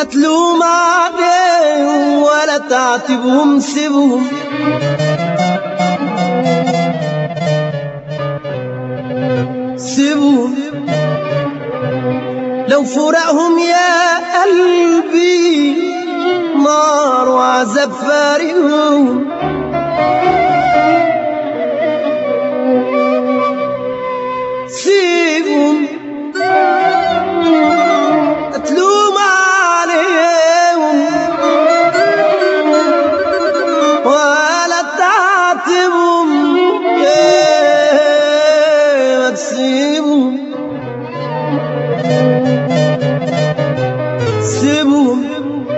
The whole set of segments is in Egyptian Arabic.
تلوم عليهم ولا تعاتبهم سيبهم سيبهم لو فراقهم يا قلبي نار وعذاب فارقهم سيبهم تلوم عليهم ولا تعاتبهم إيه ما تسيبهم سيبهم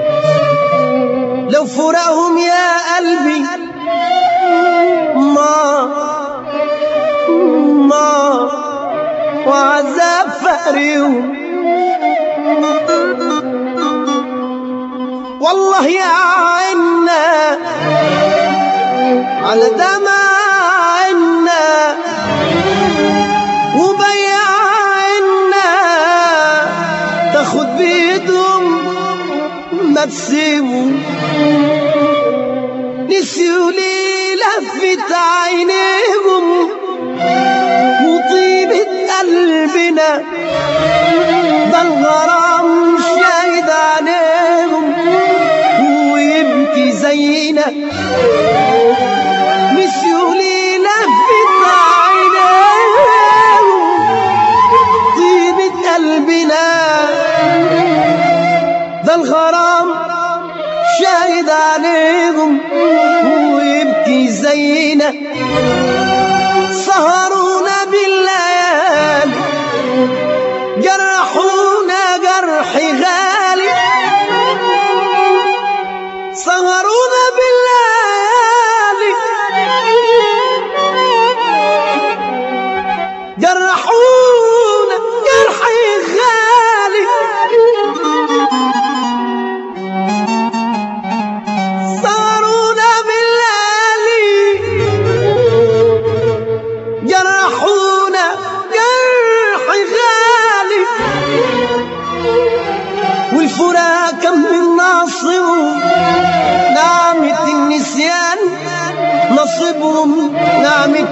لو فراقهم يا قلبي ما ما وعذاب فقرهم والله يا عنا على دمعنا وبيعنا تاخد بيدهم ما تسيبوا نسيوا لي لفت عينيهم وطيبة قلبنا ده الغرام شاهد عليهم ويبكي زينا نسيوا لي لفت عينيهم طيبة قلبنا ده الغرام شاهد عليهم ويبكي زينا سهرونا بالليالي جرحونا جرح غالي سهرونا بالليالي جرحونا جرح غالي سهرونا بالليالي جرحونا جرح غالي والفراق كم من ناصرهم نعمة النسيان نصيبهم نعمة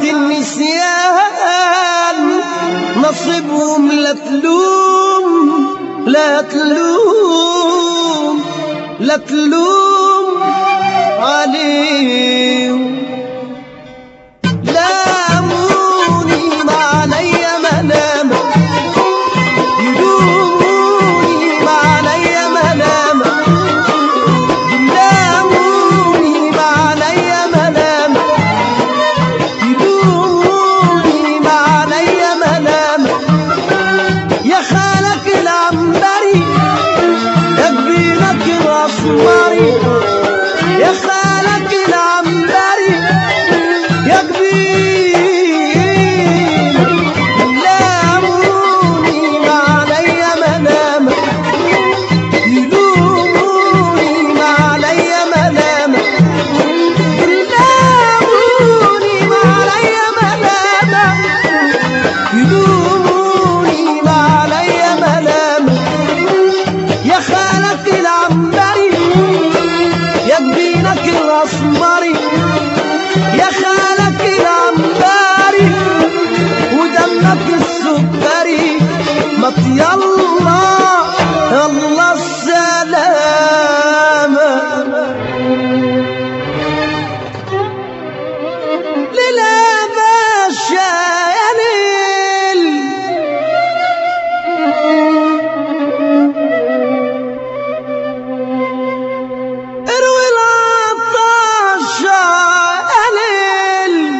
النسيان نصيبهم لا تلوم لا تلوم لا تلوم عليهم لاموني ما علي ملامة يلوموني ما علي ملامة لاموني ما علي ملامة يلوموني ما علي ملامة يا خالك العنبري يا كبيرك الأسمري يا خالك العنبري يا كبير لاموني ما علي ملامة يلوموني ما علي ملامة لاموني ما علي ملامة يلوموني ما علي ملامة يا خالك العنبري يا جبينك الاسمري يا خالك العنبري ودمك السكري ما يلا يلا السلامة للا باشا يا ليل اروي العطاشة يا ليل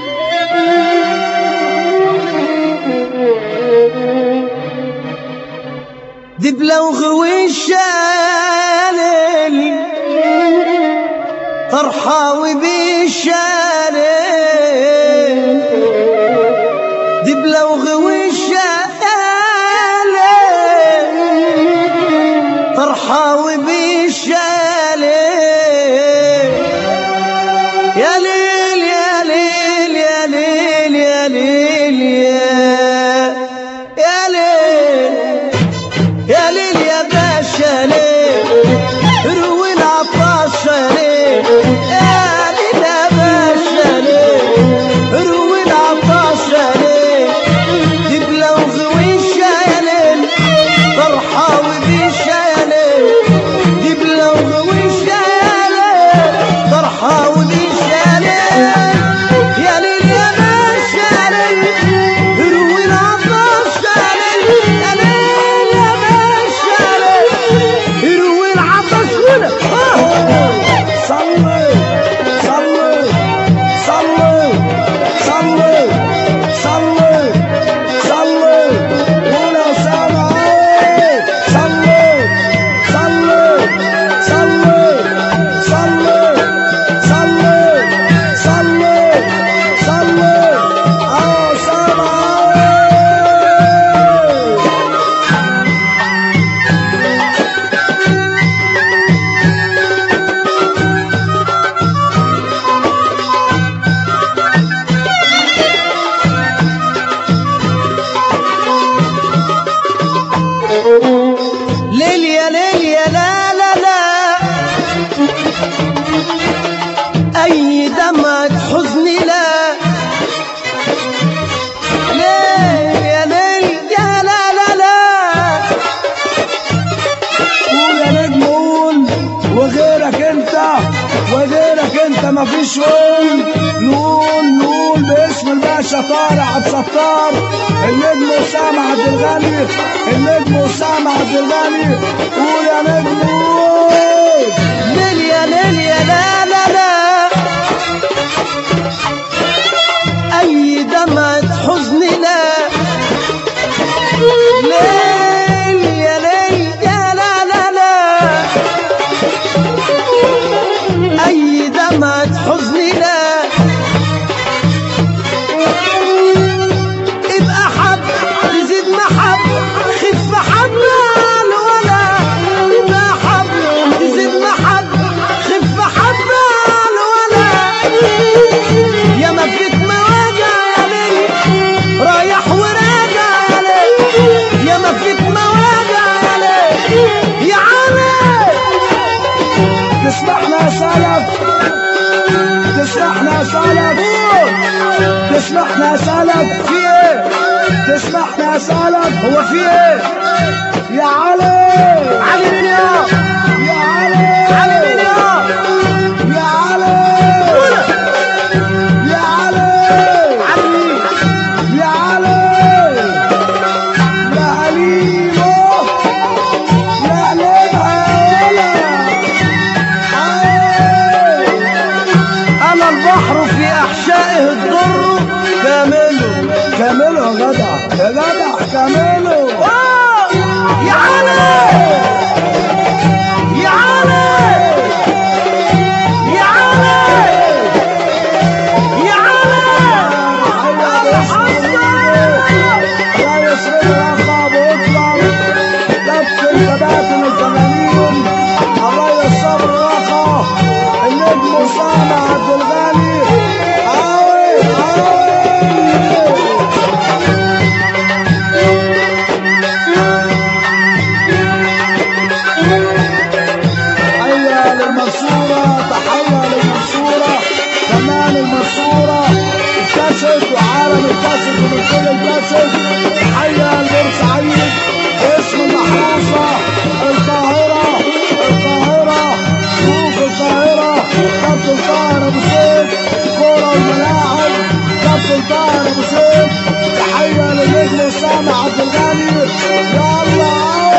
دبلة وغويشة يا ليل طرحاوي بيشالي دبلة وغويشة يا ليل طرحاوي بيشالي يا ليل يا ليل يا ليل يا ليل يا يا ليل يا ليل يا باشا ليل مفيش قول نقول نقول باسم الباشا طارق عبد الستار النجم اسامه عبد الغني النجم اسامه عبد الغني قول يا نجم قول ليل يا ليل يا لا لا لا أي دمعة حزن لا ليل يا ليل يا لا لا لا أي دمعة حزن لا ابقى حب تزيد محب خف حب الولا ابقى حب تزيد محب خف حب الولا يا ما فيك مواجع يا ليل رايح وراجع يا ليل يا ما فيك مواجع يا ليل يا علي تسمحنا يا سلف تسمحنا يا سلف تسمحنا يا سلف في ايه تسمحنا يا سلف هو في ايه يا علي علي مين يا يا علي علي مين يا يا علي يا علي علي مين يا علي يا عليمو يا عليمها أنا البحر في أحشائه الضر كامله كملوا يا جدع يا جدع كملوا آه! يا علي يا علي يا علي يا علي يا يسرد رقب واطلع لف الكباتن الفنانين الريس صبر رقا النجم اسامه عبد الغني عاوي عاوي تحية للمنصورة تحية للمنصورة فنان المنصورة الكاسد وعالم الكاسد ومن كل الكاسد تحية لبورسعيد اسم المحروسة القاهرة القاهرة شوف القاهرة كابتن طاهر ابو سيف كورة والملاعب كابتن طاهر ابو سيف تحية للنجم اسامة عبد الغني يلا